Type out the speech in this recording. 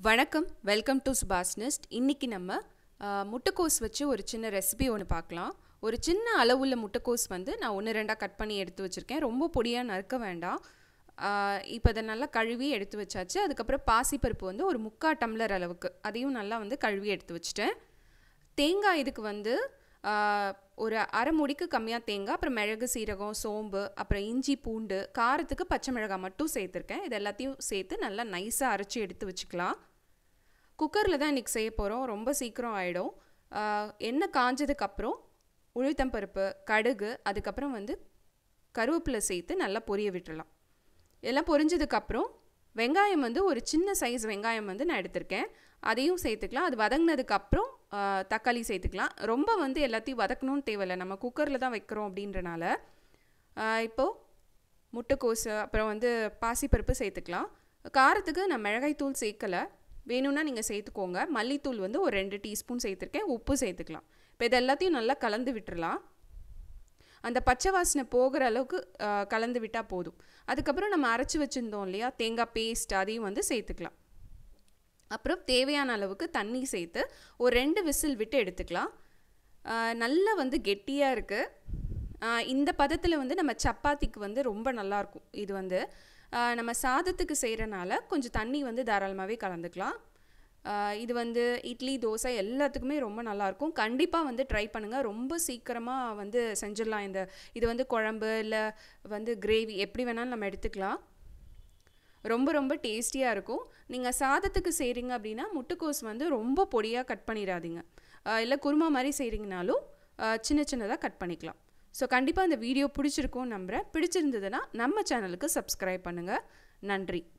வணக்கம் welcome to சுபாஷ் next இன்றைக்கி நம்ம ஆ, முட்டைக்கோஸ் வச்சு ஒரு சின்ன ரெசிபி ஒன்று பார்க்கலாம் ஒரு சின்ன அளவுள்ள முட்டைக்கோஸ் வந்து நான் ஒன்று ரெண்டாக கட் பண்ணி எடுத்து வச்சுருக்கேன் ரொம்ப பொடியாக நறுக்க வேண்டாம் இப்போ அதை நல்லா கழுவி எடுத்து வச்சாச்சு அதுக்கப்புறம் பாசிப்பருப்பு வந்து ஒரு முக்கால் டம்ளர் அளவுக்கு அதையும் நல்லா வந்து கழுவி எடுத்து வச்சுட்டேன் தேங்காய் இதுக்கு வந்து ஆ, ஒரு அரை முடிக்கு கம்மியாக தேங்காய் அப்புறம் மிளகு சீரகம் சோம்பு அப்புறம் இஞ்சி பூண்டு காரத்துக்கு பச்சை மிளகாய் மட்டும் சேர்த்துருக்கேன் இது எல்லாத்தையும் சேர்த்து நல்லா நைஸாக அரைச்சி எடுத்து வச்சுக்கலாம் குக்கரில் தான் இன்றைக்கி செய்ய போகிறோம் ரொம்ப சீக்கிரம் ஆகிடும் எண்ணெய் காஞ்சதுக்கப்புறம் உளுத்தம்பருப்பு கடுகு அதுக்கப்புறம் வந்து கருவேப்பிலை சேர்த்து நல்லா பொரிய விட்டுறலாம் எல்லாம் பொரிஞ்சதுக்கப்புறம் வெங்காயம் வந்து ஒரு சின்ன சைஸ் வெங்காயம் வந்து நான் எடுத்திருக்கேன் அதையும் சேர்த்துக்கலாம் அது வதங்கினதுக்கப்புறம் தக்காளி சேர்த்துக்கலாம் ரொம்ப வந்து எல்லாத்தையும் வதக்கணும்னு தேவையில்லை நம்ம குக்கரில் தான் வைக்கிறோம் அப்படின்றனால ஆஹ் இப்போது முட்டைக்கோசு அப்புறம் வந்து பாசிப்பருப்பு சேர்த்துக்கலாம் காரத்துக்கு நான் மிளகாய்த்தூள் சேர்க்கலை வேணும்னா நீங்கள் சேர்த்துக்கோங்க மல்லித்தூள் வந்து ஒரு ரெண்டு டீஸ்பூன் சேர்த்துருக்கேன் உப்பு சேர்த்துக்கலாம் இப்போ இது எல்லாத்தையும் நல்லா கலந்து விட்டுறலாம் அந்த பச்சை வாசனை போகிற அளவுக்கு ஆ, கலந்து விட்டால் போதும் அதுக்கப்புறம் நம்ம அரைச்சி வச்சுருந்தோம் இல்லையா தேங்காய் பேஸ்ட் அதையும் வந்து சேர்த்துக்கலாம் அப்புறம் தேவையான அளவுக்கு தண்ணி சேர்த்து ஒரு ரெண்டு விசில் விட்டு எடுத்துக்கலாம் ஆ, நல்லா வந்து கெட்டியாக இருக்குது இந்த பதத்தில் வந்து நம்ம சப்பாத்திக்கு வந்து ரொம்ப நல்லாயிருக்கும் இது வந்து ஆ, நம்ம சாதத்துக்கு செய்கிறனால கொஞ்சம் தண்ணி வந்து தாராளமாகவே கலந்துக்கலாம் ஆ, இது வந்து இட்லி தோசை எல்லாத்துக்குமே ரொம்ப நல்லாயிருக்கும் கண்டிப்பாக வந்து ட்ரை பண்ணுங்கள் ரொம்ப சீக்கிரமாக வந்து செஞ்சிடலாம் இந்த இது வந்து குழம்பு இல்லை வந்து கிரேவி எப்படி வேணாலும் நம்ம எடுத்துக்கலாம் ரொம்ப ரொம்ப டேஸ்டியாக இருக்கும் நீங்கள் சாதத்துக்கு செய்கிறீங்க அப்படின்னா முட்டைக்கோஸ் வந்து ரொம்ப பொடியாக கட் பண்ணிடாதீங்க இல்லை குருமா மாதிரி செய்கிறீங்கனாலும் சின்ன சின்னதாக கட் பண்ணிக்கலாம் ஸோ கண்டிப்பாக இந்த வீடியோ பிடிச்சிருக்கும் நம்புகிறேன் பிடிச்சிருந்ததுன்னா நம்ம சேனலுக்கு சப்ஸ்கிரைப் பண்ணுங்கள் நன்றி